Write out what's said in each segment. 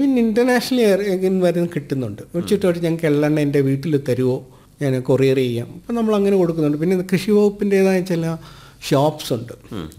പിന്നെ ഇന്റർനാഷണലി വരുന്ന കിട്ടുന്നുണ്ട് ചുറ്റോട്ട് ഞങ്ങൾക്ക് എള്ളെണ്ണ എൻ്റെ വീട്ടിൽ തരുമോ ഞാൻ കൊറിയർ ചെയ്യാം അപ്പം നമ്മൾ അങ്ങനെ കൊടുക്കുന്നുണ്ട് പിന്നെ കൃഷി വകുപ്പിൻ്റെതായ ചില ഷോപ്സ് ഉണ്ട്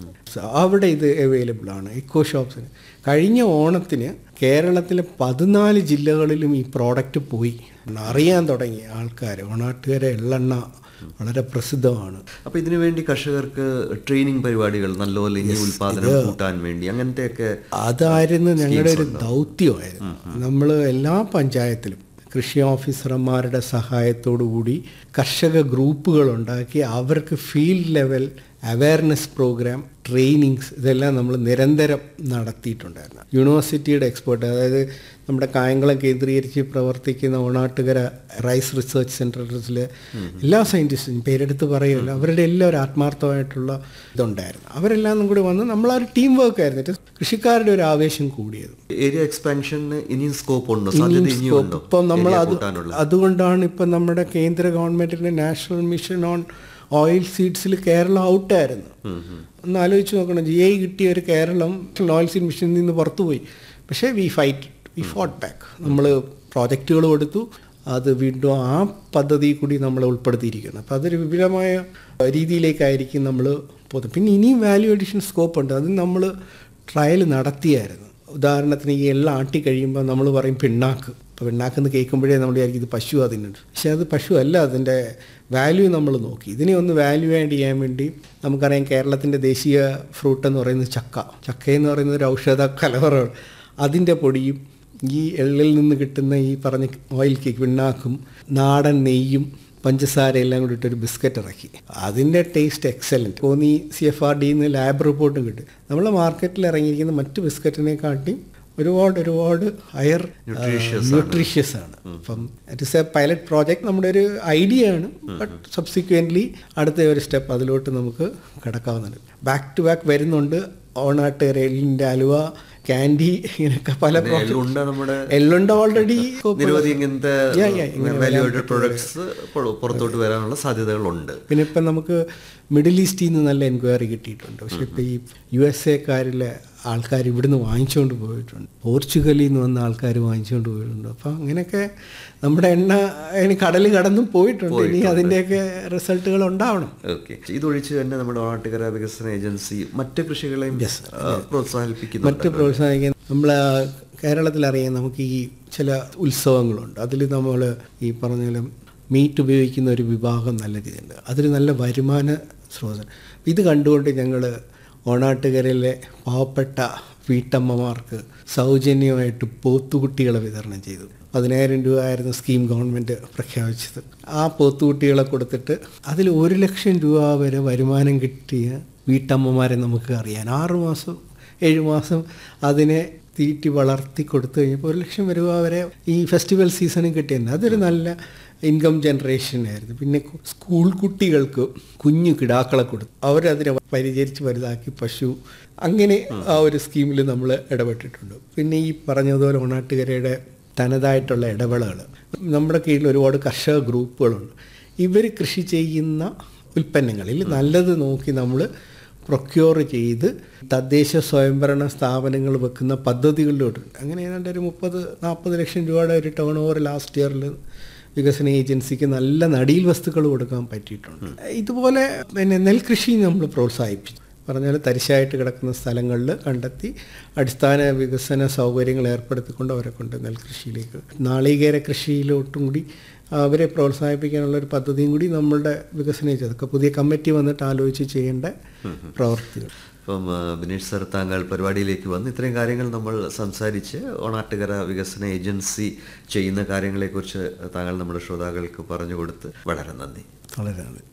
അവിടെ ഇത് അവൈലബിൾ ആണ് ഇക്കോ ഷോപ്സിന് കഴിഞ്ഞ ഓണത്തിന് കേരളത്തിലെ പതിനാല് ജില്ലകളിലും ഈ പ്രോഡക്റ്റ് പോയി അറിയാൻ തുടങ്ങി ആൾക്കാർ ഓണാട്ടുകാരെ എള്ളെണ്ണ വളരെ പ്രസിദ്ധമാണ് അപ്പൊ ഇതിനു വേണ്ടി കർഷകർക്ക് ട്രെയിനിങ് പരിപാടികൾ നല്ലപോലെ ഇനി ഉൽപാദനം കൂട്ടാൻ വേണ്ടി അങ്ങനത്തെയൊക്കെ അതായിരുന്നു ഞങ്ങളുടെ ഒരു ദൗത്യമായിരുന്നു നമ്മൾ എല്ലാ പഞ്ചായത്തിലും കൃഷി ഓഫീസർമാരുടെ സഹായത്തോടു കൂടി കർഷക ഗ്രൂപ്പുകൾ ഉണ്ടാക്കി അവർക്ക് field level awareness programme trainings ഇതെല്ലാം നമ്മൾ നിരന്തരം നടത്തിയിട്ടുണ്ടായിരുന്നു യൂണിവേഴ്സിറ്റിയുടെ എക്സ്പേർട്ട് അതായത് നമ്മുടെ കായംകുളം കേന്ദ്രീകരിച്ച് പ്രവർത്തിക്കുന്ന ഓണാട്ടുകര റൈസ് റിസർച്ച് സെൻറ്ററിൽ എല്ലാ സയൻറ്റിസ്റ്റും പേരെടുത്ത് പറയുമല്ലോ അവരുടെ എല്ലാം ഒരു ആത്മാർത്ഥമായിട്ടുള്ള ഇതുണ്ടായിരുന്നു അവരെല്ലാം കൂടി വന്ന് നമ്മൾ ആ ഒരു ടീം വർക്ക് ആയിരുന്നു കൃഷിക്കാരുടെ ഒരു ആവേശം കൂടിയത് ഏരിയ എക്സ്പാൻഷന് ഇനിയും സ്കോപ്പ് ഉണ്ടോ സാധ്യത ഇനിയും ഉണ്ടോ ഇപ്പം നമ്മൾ Area അത് കൂട്ടാനുള്ള അതുകൊണ്ടാണ് ഇപ്പം നമ്മുടെ കേന്ദ്ര ഗവൺമെൻറ്റിൻ്റെ നാഷണൽ മിഷൻ ഓൺ ഓയിൽ സീഡ്സിൽ കേരളം ഔട്ടായിരുന്നു ഒന്ന് ആലോചിച്ച് നോക്കണം ജി ഐ കിട്ടിയ ഒരു കേരളം ഓയിൽ സീഡ് മിഷനിൽ നിന്ന് പുറത്തുപോയി പക്ഷേ we fight we fought back നമ്മൾ പ്രോജക്റ്റുകൾ കൊടുത്തു അത് വീണ്ടും ആ പദ്ധതി കൂടി നമ്മൾ ഉൾപ്പെടുത്തിയിരിക്കുന്നു അപ്പോൾ അതൊരു വിപുലമായ രീതിയിലേക്കായിരിക്കും നമ്മൾ പോകുന്നത് പിന്നെ ഇനിയും വാല്യൂ അഡീഷൻ സ്കോപ്പ് ഉണ്ട് അത് നമ്മൾ ട്രയൽ നടത്തിയായിരുന്നു ഉദാഹരണത്തിന് ഈ എല്ലാം ആട്ടി കഴിയുമ്പോൾ നമ്മൾ പറയും പിണ്ണാക്ക് അപ്പോൾ പിണ്ണാക്കെന്ന് കേൾക്കുമ്പോഴേ നമ്മൾ വിചാരിക്കും ഇത് പശു അതിനുണ്ട് പക്ഷേ അത് പശു അല്ല അതിൻ്റെ വാല്യൂ നമ്മൾ നോക്കി ഇതിനെ ഒന്ന് വാല്യൂ ആഡ് ചെയ്യാൻ വേണ്ടി നമുക്കറിയാം കേരളത്തിൻ്റെ ദേശീയ ഫ്രൂട്ട് എന്ന് പറയുന്നത് ചക്ക ചക്ക എന്ന് പറയുന്നത് ഒരു ഔഷധ കലവറമാണ് അതിൻ്റെ പൊടിയും ഈ എള്ളിൽ നിന്ന് കിട്ടുന്ന ഈ പറഞ്ഞ ഓയിൽ കേക്ക് പിണ്ണാക്കും നാടൻ നെയ്യും പഞ്ചസാര എല്ലാം കൂടി ഇട്ടൊരു ബിസ്ക്കറ്റ് ഇറക്കി അതിൻ്റെ ടേസ്റ്റ് എക്സലൻറ്റ് തോന്നി സി എഫ് ആർ ഡിന്ന് ലാബ് റിപ്പോർട്ടും കിട്ടും നമ്മൾ മാർക്കറ്റിൽ ഇറങ്ങിയിരിക്കുന്ന മറ്റ് ബിസ്ക്കറ്റിനെ കാട്ടി ഒരുപാട് ഒരുപാട് ഹയർ ന്യൂട്രീഷ്യസ് ആണ് അപ്പം it is a pilot project നമ്മുടെ ഒരു ഐഡിയ ആണ് ബട്ട് സബ്സിക്വൻ്റ്ലി അടുത്ത ഒരു സ്റ്റെപ്പ് അതിലോട്ട് നമുക്ക് കിടക്കാവുന്നുണ്ട് ബാക്ക് ടു ബാക്ക് വരുന്നുണ്ട് ഓണാട്ട് റെയിലിൻ്റെ അലുവ ക്യാൻഡി ഇങ്ങനെയൊക്കെ പല എള്ളുണ്ട നമ്മുടെ എള്ളുണ്ട് ഓൾറെഡി നിരവധി ഇങ്ങനത്തെ Yeah, yeah, ഇങ്ങനെ വാല്യൂഡ് പ്രൊഡക്ട്സ് പുറത്തോട്ട് വരാനുള്ള സാധ്യതകളുണ്ട് പിന്നെ ഇപ്പം നമുക്ക് മിഡിൽ ഈസ്റ്റിൽ നിന്ന് നല്ല എൻക്വയറി കിട്ടിയിട്ടുണ്ട് പക്ഷെ ഇപ്പം ഈ യു എസ് എക്കാരിലെ ആൾക്കാർ ഇവിടുന്ന് വാങ്ങിച്ചുകൊണ്ട് പോയിട്ടുണ്ട് പോർച്ചുഗലിൽ നിന്ന് വന്ന ആൾക്കാർ വാങ്ങിച്ചുകൊണ്ട് പോയിട്ടുണ്ട് അപ്പം അങ്ങനെയൊക്കെ നമ്മുടെ എണ്ണ ഇനി കടൽ കടന്നും പോയിട്ടുണ്ട് ഇനി അതിൻ്റെയൊക്കെ റിസൾട്ടുകൾ ഉണ്ടാവണം ഓക്കെ ഇതൊഴിച്ച് തന്നെ നമ്മുടെ ഓണാട്ടുകര വികസന ഏജൻസി മറ്റ് കൃഷികളെയും ആ, പ്രോത്സാഹിപ്പിക്കുന്നു മറ്റ് പ്രോത്സാഹിക്കാൻ നമ്മൾ കേരളത്തിലറിയാം നമുക്ക് ഈ ചില ഉത്സവങ്ങളുണ്ട് അതിൽ നമ്മൾ ഈ പറഞ്ഞ പോലെ മീറ്റ് ഉപയോഗിക്കുന്ന ഒരു വിഭാഗം നല്ല രീതിയുണ്ട് അതൊരു നല്ല വരുമാന സ്രോതസ് ഇത് കണ്ടുകൊണ്ട് ഞങ്ങൾ ഓണാട്ടുകരയിലെ പാവപ്പെട്ട വീട്ടമ്മമാർക്ക് സൗജന്യമായിട്ട് പോത്തുകുട്ടികളെ വിതരണം ചെയ്തു പതിനായിരം രൂപ ആയിരുന്നു സ്കീം ഗവൺമെൻറ് പ്രഖ്യാപിച്ചത് ആ പോത്തുകുട്ടികളെ കൊടുത്തിട്ട് അതിൽ ഒരു ലക്ഷം രൂപ വരെ വരുമാനം കിട്ടിയ വീട്ടമ്മമാരെ നമുക്ക് അറിയാൻ ആറ് മാസം ഏഴ് മാസം അതിനെ തീറ്റി വളർത്തി കൊടുത്തു കഴിഞ്ഞപ്പോൾ ഒരു ലക്ഷം രൂപ വരെ ഈ ഫെസ്റ്റിവൽ സീസണിൽ കിട്ടിയിരുന്നു അതൊരു നല്ല ഇൻകം ജനറേഷൻ ആയിരുന്നു പിന്നെ കു- സ്കൂൾ കുട്ടികൾക്ക് കുഞ്ഞു കിടാക്കളെ കൊടുത്തു അവരതിനെ പരിചരിച്ച് വലുതാക്കി പശു അങ്ങനെ ആ ഒരു സ്കീമിൽ നമ്മൾ ഇടപെട്ടിട്ടുണ്ട് പിന്നെ ഈ പറഞ്ഞതുപോലെ ഓണാട്ടുകരയുടെ തനതായിട്ടുള്ള ഇടവേളകൾ നമ്മുടെ കീഴിൽ ഒരുപാട് കർഷക ഗ്രൂപ്പുകളുണ്ട് ഇവർ കൃഷി ചെയ്യുന്ന ഉൽപ്പന്നങ്ങളിൽ നല്ലത് നോക്കി നമ്മൾ പ്രൊക്യൂർ ചെയ്ത് തദ്ദേശ സ്വയംഭരണ സ്ഥാപനങ്ങൾ വെക്കുന്ന പദ്ധതികളിലോട്ട് അങ്ങനെ ഏതാണ്ട് ഒരു മുപ്പത് നാൽപ്പത് ലക്ഷം രൂപയുടെ ഒരു ടേൺ ഓവർ ലാസ്റ്റ് ഇയറിൽ വികസന ഏജൻസിക്ക് നല്ല നടീൽ വസ്തുക്കൾ കൊടുക്കാൻ പറ്റിയിട്ടുണ്ട് ഇതുപോലെ പിന്നെ നെൽകൃഷി നമ്മൾ പ്രോത്സാഹിപ്പിച്ചു പറഞ്ഞാൽ തരിശായിട്ട് കിടക്കുന്ന സ്ഥലങ്ങളിൽ കണ്ടെത്തി അടിസ്ഥാന വികസന സൗകര്യങ്ങൾ ഏർപ്പെടുത്തിക്കൊണ്ട് അവരെ കൊണ്ട് നെൽകൃഷിയിലേക്ക് നാളികേര കൃഷിയിലോട്ടും കൂടി അവരെ പ്രോത്സാഹിപ്പിക്കാനുള്ള ഒരു പദ്ധതിയും കൂടി നമ്മളുടെ വികസന ഏജൻസി അതൊക്കെ പുതിയ കമ്മിറ്റി വന്നിട്ട് ആലോചിച്ച് ചെയ്യേണ്ട പ്രവർത്തികൾ അപ്പം ആ, ബിനീഷ് സർ താങ്കൾ പരിപാടിയിലേക്ക് വന്ന് ഇത്രയും കാര്യങ്ങൾ നമ്മൾ സംസാരിച്ച് ഓണാട്ടുകര വികസന ഏജൻസി ചെയ്യുന്ന കാര്യങ്ങളെക്കുറിച്ച് താങ്കൾ നമ്മുടെ ശ്രോതാക്കൾക്ക് പറഞ്ഞു കൊടുത്ത് വളരെ നന്ദി വളരെ നന്ദി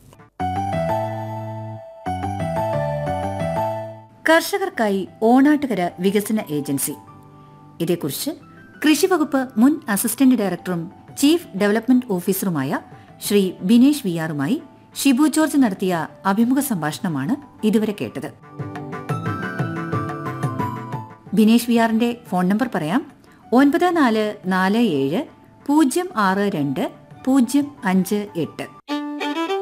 കർഷകർക്കായി ഓണാട്ടുകര വികസന ഏജൻസി ഇതേക്കുറിച്ച് കൃഷിവകുപ്പ് മുൻ അസിസ്റ്റന്റ് ഡയറക്ടറും ചീഫ് ഡെവലപ്മെന്റ് ഓഫീസറുമായ ശ്രീ ബിനേഷ് വിയാറുമായി ഷിബു ജോർജ് നടത്തിയ അഭിമുഖ സംഭാഷണമാണ് ഇതുവരെ കേട്ടത് ബിനേഷ് വിയാറിന്റെ ഫോൺ നമ്പർ പറയാം ഒൻപത് നാല് നാല് ഏഴ് പൂജ്യം ആറ് രണ്ട് പൂജ്യം അഞ്ച് എട്ട്